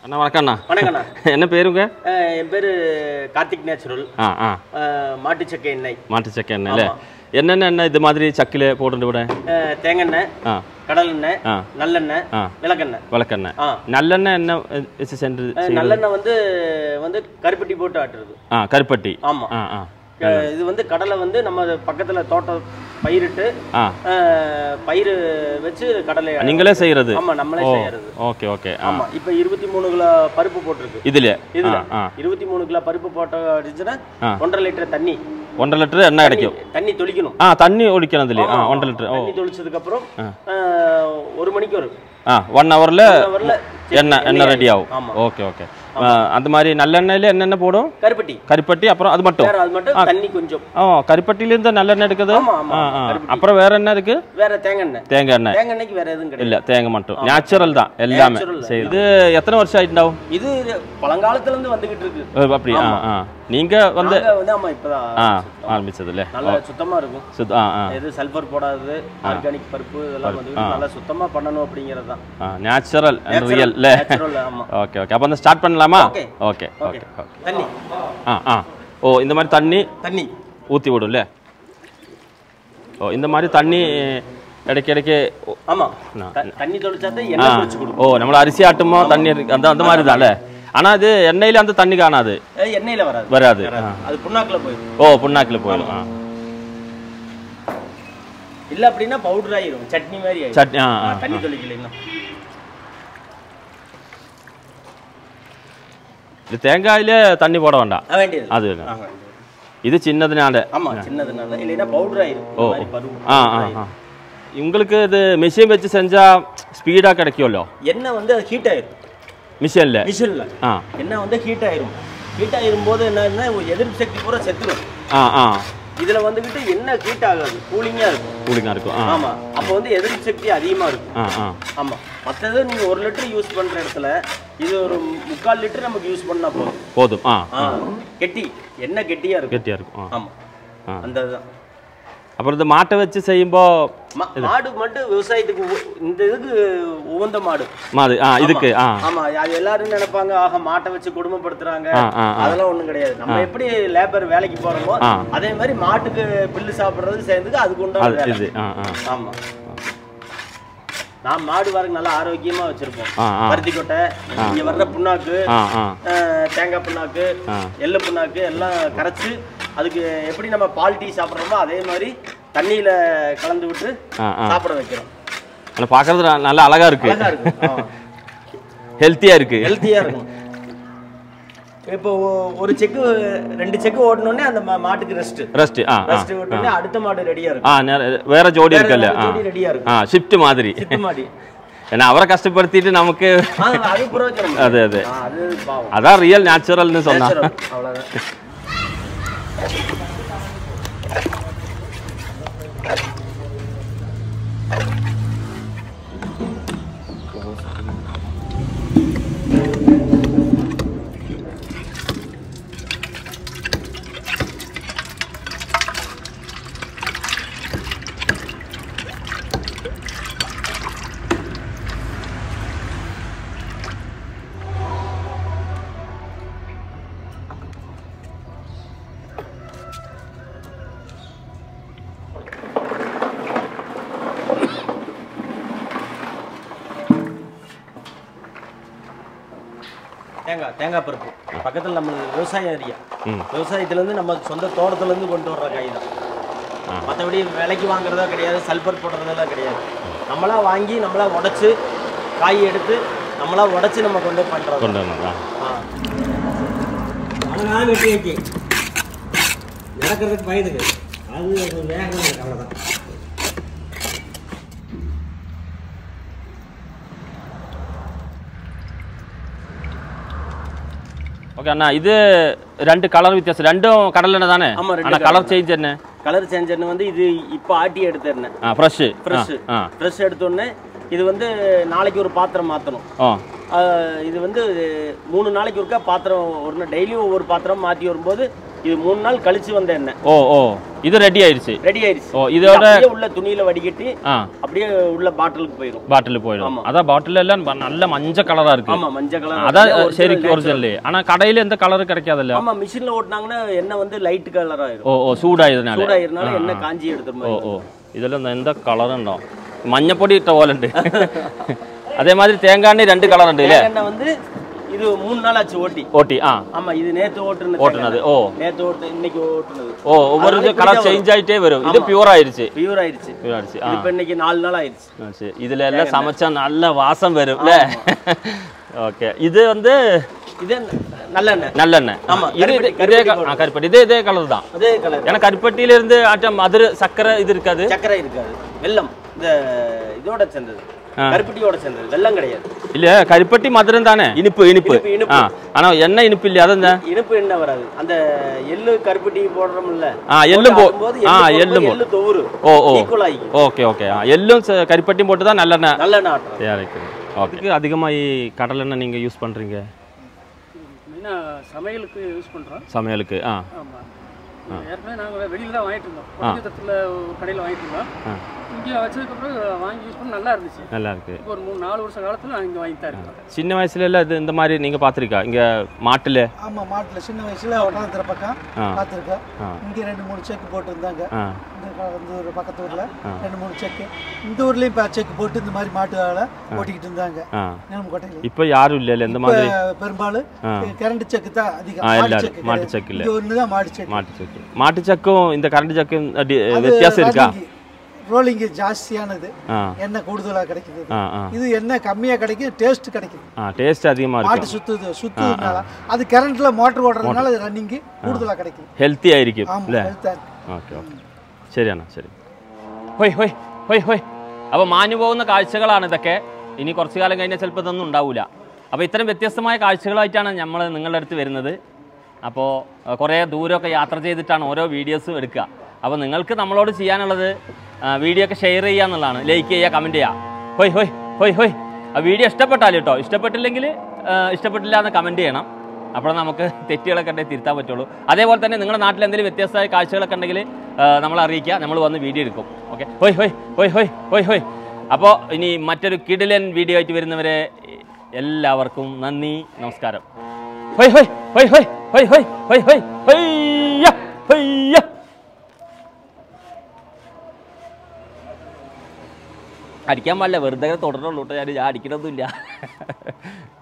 அண்ணா வணக்கம் அண்ணா வணக்கண்ணா என்ன பேருங்க அஹ் என் பேர் கார்த்திக் நேச்சுரல் ஆ ஆ மாட்டுச்சக்கை எண்ணெய் மாட்டு சக்கை எண்ணெயில் என்னென்ன எண்ணெய் இது மாதிரி சக்கில் போட்டு விட அஹ் தேங்காய் ஆ கடலெண்ணெய் ஆ நல்லெண்ணெய் ஆ விளக்கெண்ணெய் விளக்கெண்ணெய் ஆ நல்லெண்ணெய் என்ன வச்சு சென்று அஹ் நல்லெண்ணெய் வந்து வந்து கருப்பட்டி போட்டு ஆட்டுறது ஆ கருப்பட்டி ஆமா ஆ ஆ அஹ் இது வந்து கடலை வந்து நம்ம பக்கத்துல தோட்டம் பயிரிட்டு ஆ அஹ் பயிர் வச்சு கடலை நீங்களே செய்கிறது ஆமா நம்மளே ஓ செய்யறது ஓகே ஓகே ஆ ஆமா இப்போ இருபத்தி மூணு கிலோ பருப்பு போட்டிருக்கு இதுல இதுல ஆ இருபத்தி மூணு கிலோ பருப்பு போட்ட அடிச்சுன்னா ஆ. ஒன்றரை லிட்டர் தண்ணி ஒன்றரை லிட்டர் எண்ணெய் கிடைக்கும் தண்ணி தொளிக்கணும் ஆ தண்ணி ஒழிக்கணும் இதுல ஆ ஒன்றரை லிட்டர் ஓ தண்ணி தொளிச்சதுக்கு அப்புறம் ஆ. அஹ், ஒரு மணிக்கு வரும் ஆ ஒன் ஹவரில் ஹவர்ல எண்ணெய் எண்ணெய் ரெடி ஆகும் ஆமா. ஓகே ஓகே அந்த மாதிரி நல்லெண்ணெயில் என்னென்ன போடும் கருப்பட்டி கருப்பட்டி அப்புறம் அது மட்டும் வேற அது மட்டும் தண்ணி கொஞ்சம் ஆ கருப்பட்டிலேருந்து நல்லெண்ணெய் எடுக்குது ஆமா ஆமா ஆ ஆ கருப்பட்டி. அப்புறம் வேற என்ன இருக்கு வேற தேங்காய் எண்ணெய் தேங்காய் எண்ணெய் தேங்காய் எண்ணெய்க்கு வேற எதுவும் கிடையாது இல்ல தேங்காய் மட்டும் நேச்சுரல் தான் எல்லாமே Natural. சரி இது எத்தனை வருஷம் ஆயிட்டுண்டாவும் இது பழங்காலத்துல இருந்து வந்துகிட்டு இருக்கு ஓ, அப்படி ஆ ஆ நீங்க வந்து நாங்க வந்து ஆமா இப்பதான் ஆ ஆரம்பிச்சதுல நல்லா சுத்தமா இருக்கும் சுத் ஆ ஆ எது சல்பர் போடாதது ஆர்கானிக் பருப்பு இதெல்லாம் வந்து நல்லா சுத்தமா பண்ணணும் அப்படிங்கிறது தான் ஆ நேச்சுரல் அண்ட் ரியல் இல்ல நேச்சுரல் ஆமா ஓகே ஓகே அப்போ வந்து ஸ்டார்ட் பண்ணலாமா Okay. ஓகே ஓகே ஓகே தண்ணி ஆ ஆ ஓ இந்த மாதிரி தண்ணி தண்ணி ஊற்றி விடும்ல ஓ இந்த மாதிரி தண்ணி இடைக்கு இடைக்கு ஓ, ஆமா நான் த- தண்ணி தொளிச்சா தான் ஆ எண்ணெய் குடிச்சு கொடுக்கும் ஓ நம்மள அரிசி ஆட்டுமோ தண்ணி இருக்கு அந்த அந்த மாதிரி தான்ல ஆனா அது எண்ணெயில அந்த தண்ணி காணாது அஹ் எண்ணெயில வராது வராது ஆ. அது புண்ணாக்குல போயிடும் ஓ புண்ணாக்கில் போயிடும் ஆ இல்ல அப்படின்னா பவுடர் ஆயிரும் சட்னி மாதிரி ஆயிரும் சட்னி ஆ ஆ தண்ணி தொளிக்கலைன்னா இது தேங்காயிலே தண்ணி போட வேண்டாம் ஆ, வேண்டியது அது ஆ, வேண்டியது. இது சின்னதுனால ஆமா சின்னதுனால இல்லைன்னா பவுடர் ஆயிரும் ஓ இந்த மாதிரி பருப்பு ஆ ஆ ஆ உங்களுக்கு இது மிஷின் வச்சு செஞ்சா ஸ்பீடாக கிடைக்குமല്ലോ எண்ணெய் வந்து அது ஹீட் ஆயிரும் மிஷினில் மிஷின்ல ஆ எண்ணெய் வந்து ஹீட் ஆயிரும் ஹீட் ஆயிரும் போது என்னன்னா எதிர்ப்பு சக்தி பூரா செத்துரும் ஆ ஆ இதுல வந்துகிட்டு எண்ணெய் ஹீட் ஆகாது கூலிங்கா இருக்கும் கூலிங்காக இருக்கும் ஆ ஆமா அப்போ வந்து எதிர்ப்பு சக்தி அதிகமா இருக்கும் ஆ ஆ ஆமா மற்றது நீங்க ஒரு லிட்டர் யூஸ் பண்ற இடத்துல இது ஒரு முக்கால் லிட்டர் நமக்கு யூஸ் பண்ணா போதும் போதும் ஆ ஆ கெட்டி எண்ணெய் கெட்டியா இருக்கும் கெட்டியாக இருக்கும் ஆ ஆமா ஆ. அந்த இதுதான் அப்புறம் இந்த மாட்டை வச்சு செய்யுമ്പോൾ மா- மாடு மட்டும் விவசாயத்துக்கு உ- இந்த இதுக்கு உகந்த மாடு மாது ஆ இதுக்கு ஆ ஆமா அது எல்லாரும் நினைப்பாங்க ஆக மாட்டை வச்சு குடும்பப்படுத்துறாங்க ஆ ஆ ஆ அதெல்லாம் ஒண்ணும் கிடையாது நம்ம எப்படி லேபர் வேலைக்கு போறோமோ ஆ. அதே மாதிரி மாட்டுக்கு பில்லு சாப்பிடுறது சேர்ந்துக்கு அதுக்கு உண்டான அது வேலை இது ஆ ஆ ஆமா நான் மாடு வரக்கு நல்லா ஆரோக்கியமா வச்சிருப்போம் ஆ ஆ பருத்தி கொட்டை இங்க வர்ற புண்ணாக்கு ஆ ஆ அஹ், தேங்காய் புண்ணாக்கு ஆ. எள்ளு புண்ணாக்கு எல்லாம் கரைச்சு அதுக்கு எப்படி நம்ம பால் டீ சாப்பிட்றோமோ அதே மாதிரி தண்ணியில கலந்து விட்டு ஆ ஆ சாப்பிட வைக்கிறோம் ஆனால் பார்க்கறது நல்லா அழகா இருக்கு அழகா இருக்கும் ஹெல்த்தியாக இருக்கு ஹெல்த்தியா இருக்கும் இப்போ ஒ- ஒரு செக்கு ரெண்டு செக்கு ஓடணுன்னே அந்த மா- மாட்டுக்கு ரெஸ்ட் ரெஸ்ட் ஆ ஆ ரெஸ்ட் விட்டோடனே அடுத்த மாடு ரெடியா இருக்கும் ஆ நேர- வேற ஜோடி இருக்குல்ல ஆ ரெடியா இருக்கும் ஆ ஷிஃப்ட் மாதிரி சித்து மாடி ஏன்னா அவரை கஷ்டப்படுத்திட்டு நமக்கு ஆ, அது புரோஜனம் அது அது ஆ, அது பாவம் அதான் ரியல் நேச்சுரல்னு சொன்னா Natural. அவ்வளவுதான் தேங்காய் தேங்காய் பருப்பு பக்கத்தில் நம்ம விவசாய ஏரியா ம். விவசாயத்துலேருந்து நம்ம சொந்த தோட்டத்துலேருந்து கொண்டு வர்ற காய் தான் ஆ. மற்றபடி விலைக்கு வாங்குறதா கிடையாது சல்பர் போடுறதெல்லாம் கிடையாது நம்மளா வாங்கி நம்மளா உடைச்சு காய் எடுத்து நம்மளா உடைச்சு நம்ம கொண்டு பண்ணுறோம் கொண்டு வரணும் ஆ. அதனால வெட்டி வச்சு நடக்கிறதுக்கு பயந்துக்கு அது வேகம் அவ்வளோதான் ஓகே அண்ணா இது ரெண்டு கலர் வித்தியாசம் ரெண்டும் கடல் எண்ணெய் தானே ஆமா, ரெண்டு ஆனால் கலர் சேஞ்ச் என்ன கலர் சேஞ்சர்னு வந்து இது இப்போ ஆட்டி எடுத்துருந்தேன் ஆ ஃப்ரெஷ்ஷு ஃப்ரெஷ் ஆ ஃப்ரெஷ் எடுத்தோடனே இது வந்து நாளைக்கு ஒரு பாத்திரம் மாற்றணும் ஓ ஆஹ் இது வந்து மூணு நாளைக்கு ஒருக்கா பாத்திரம் ஒரு டெய்லியும் ஒவ்வொரு பாத்திரம் மாற்றி வரும்போது இது மூணு நாள் கழிச்சு வந்த எண்ணெய் ஓ ஓ இது ரெடி ஆயிடுச்சு ரெடி ஆயிடுச்சு ஓ இது இதோட அப்படியே உள்ள துணியில வடிகட்டி ஆ அப்படியே உள்ள பாட்டிலுக்கு போயிடும் பாட்டில் போயிடும் ஆமா. அதான் பாட்டில் எல்லாம் ப- நல்ல மஞ்சள் கலரா இருக்கு ஆமா மஞ்சள் கலர் அதான் சரிக்கு ஒரிஜினல் ஆனா கடையில எந்த கலரும் கிடைக்காதுல்ல ஆமா மிஷின்ல ஓட்டினாங்கன்னா எண்ணெய் வந்து லைட் கலர் ஆயிரும் ഓ ഓ ചൂടായതിനാല് சூடாயிருந்தாலும் எண்ணெய் காஞ்சி எடுத்துரும் ഓ ഓ ഇതിലെന്താ എന്താ കളറുണ്ടോ മഞ്ഞപ്പൊടി ഇട്ട പോലെ ഉണ്ട് അതേമാതിരി തേങ്ങാണ്ണി രണ്ട് കളർ ഉണ്ട് അല്ലേ எண்ணெய் வந்து இது மூணு நாள் ஆச்சு ஓட்டி ഓട്ടി ആ ஆமா இது நேத்து ஓட்டுனது ഓട്ടുന്നത് ഓ நேத்து ஓட்டு இன்னைக்கு ஓட்டுனது ഓ ഒവ്വൊരു அதனால കളർ இப்படிதான் ചേഞ്ച് ആയിട്ടേ വരും ഇത് പ്യൂർ ആയിരിച്ച് பியூர் ஆயிடுச்சு പ്യൂർ ആയിരിച്ച് ആ இது இப்ப இன்னைக்கு நாலு நாள் ஆயிடுச்சு ആ, ശരി. ഇതിലെല്ലാം സമച്ച നല്ല വാസം വരും അല്ലേ ഓക്കെ ഇത് வந்து இது நல்லெண்ணெய் நல்லெண்ணெய் ஆமா, இது இது- கருப்பட்டி, இதே கருப்பட்டி க- ஆ, கருப்பட்டி இதே இதே கலர் தான் அதே கலர் ஏன்னா கருப்பட்டியில இருந்து ஆட்டம் மதுரை சக்கரை இது இருக்காது சர்க்கரை இருக்காது வெல்லம் இந்த இதோட சேர்ந்தது ஆ. கருப்பட்டியோட சேர்ந்தது வெல்லம் கிடையாது இல்ல கருப்பட்டி மதுரம் தானே இனிப்பு இனிப்பு இனிப்பு, இனிப்பு. ஆ ஆனா எண்ணெய் இனிப்பு இல்லையா அதான் இனிப்பு என்ன வராது அந்த எள்ளு கருப்பட்டி போடுறோம்ல ஆ, எள்ளும் போ- போது ஆ, எள்ளு எள்ளும் போடும்போது எள்ளு தோறு ஓ ஓ ஈக்குவல் ஆகிக்கும் ஓகே ஓகே ஆ எள்ளும் ச- கருப்பட்டியும் போட்டு தான் நல்லெண்ணெய் நல்லெண்ணெய் ஆட்டுறது தயாரிக்குது ஓகே அதிகமாக கடலெண்ணெய் நீங்கள் யூஸ் பண்ணுறீங்க மெயினாக சமையலுக்கு யூஸ் பண்ணுறோம் சமையலுக்கு ஆ ஆமாம் ஏற்கனவே நாங்கள் வெளியில் தான் வாங்கிட்டு இருந்தோம் பக்கத்தில் கடையில் வாங்கிட்டு இருந்தோம் ஆ இங்கே வச்சதுக்கப்புறம் வாங்கி யூஸ் பண்ண நல்லா இருந்துச்சு நல்லா இருக்கு இப்போ ஒரு மூணு நாலு வருஷம் காலத்தில் நான் இங்கே வாங்கி தான் இருக்கேன் சின்ன வயசுல எல்லாம் இது இந்த மாதிரி நீங்கள் பார்த்துருக்கா இங்கே மாட்டில் ஆமாம் மாட்டில் சின்ன வயசில் ஒட்டாந்திர பக்கம் ஆ. பார்த்துருக்கேன் ஆ. இங்கே ரெண்டு மூணு செக் போட்டிருந்தாங்க ஆ இந்த க- இந்த ஒரு பக்கத்து ஊரில் ரெண்டு மூணு செக்கு இந்த ஊர்லேயும் இப்போ செக் போட்டு இந்த மாதிரி மாட்டு ஆளை ஓட்டிக்கிட்டு இருந்தாங்க ஆ நிலமக்கோட்டையில் இப்போ யாரும் இல்லைல்ல இந்த மாதிரி பெரும்பாலும் ஆ. கரண்ட் செக்கு தான் அதிகம் ஆ, மாட்டு எல்லாரும். செக்கு மாட்டு கிடையாது. செக்கு இல்ல. இங்க ஒன்று தான் மாட்டு செக்கு மாட்டு சக்கு மாட்டு சக்கும் இந்த கரண்ட் சக்கும் டி- வித்தியாசம் இருக்கா ரோலிங்கு ஜாஸ்தியானது ஆ எண்ணெய் கூடுதலாக கிடைக்குது ஆ ஆ இது எண்ணெய் கம்மியாக கிடைக்கும் டேஸ்ட் கிடைக்குது ஆ டேஸ்ட் அதிகமாக மாட்டு இருக்கும் சுத்துது சுத்துறதுனால அது கரண்ட்ல மோட்டர் ஓடுறதுனால அது ரன்னிங்கு கூடுதலாக கிடைக்குது ഹെൽത്തി ആയിരിക്കും ஆமாம் അല്ലേ ஹெல்த்தாக இருக்கு ഓക്കെ ഓക്കെ ശരിയാണ് ശരി ഹൊയ് ഹൊയ് ഹൊയ് ഹൊയ് അപ്പോൾ മാഞ്ഞു പോകുന്ന കാഴ്ചകളാണ് ഇതൊക്കെ ഇനി കുറച്ച് കാലം കഴിഞ്ഞാൽ ചിലപ്പോൾ ഇതൊന്നും ഉണ്ടാവില്ല അപ്പോൾ ഇത്തരം വ്യത്യസ്തമായ കാഴ്ചകളായിട്ടാണ് നമ്മൾ നിങ്ങളുടെ അടുത്ത് വരുന്നത് അപ്പോൾ അഹ്, കുറേ ദൂരമൊക്കെ യാത്ര ചെയ്തിട്ടാണ് ഓരോ വീഡിയോസും എടുക്കുക അപ്പോൾ നിങ്ങൾക്ക് നമ്മളോട് ചെയ്യാനുള്ളത് ആ, വീഡിയോ ഒക്കെ ഷെയർ ചെയ്യുക എന്നുള്ളതാണ് ലൈക്ക് ചെയ്യുക കമൻറ്റ് ചെയ്യുക ഹൊയ് ഹൊയ് ഹൊയ് ഹൊയ് ആ വീഡിയോ ഇഷ്ടപ്പെട്ടാൽ കേട്ടോ ഇഷ്ടപ്പെട്ടില്ലെങ്കിൽ ആ, ഇഷ്ടപ്പെട്ടില്ല എന്ന് കമൻറ്റ് ചെയ്യണം അപ്പോൾ നമുക്ക് തെറ്റുകളൊക്കെ ഉണ്ടെങ്കിൽ തിരുത്താൻ പറ്റുള്ളൂ അതേപോലെ തന്നെ നിങ്ങളുടെ നാട്ടിൽ എന്തെങ്കിലും വ്യത്യസ്തമായ കാഴ്ചകളൊക്കെ ഉണ്ടെങ്കിൽ നമ്മൾ അറിയിക്കുക നമ്മൾ വന്ന് വീഡിയോ എടുക്കും ഓക്കെ ഹോയ് ഹോയ് ഹോയ് ഹോയ് ഹോയ് ഹോയ് അപ്പോൾ ഇനി മറ്റൊരു കിടിലൻ വീഡിയോ ആയിട്ട് വരുന്നവരെ എല്ലാവർക്കും നന്ദി നമസ്കാരം ഹോയ് ഹോയ് ഹോയ് ഹോയ് ഹോയ് ഹോയ് ഹോയ് ഹോയ് ഹൊയ്യ ഹൊയ്യ അടിക്കാൻ പാടില്ല വെറുതെ തുടരണുള്ളൂ കേട്ടോ ഞാൻ ഞാൻ അടിക്കണമൊന്നുമില്ല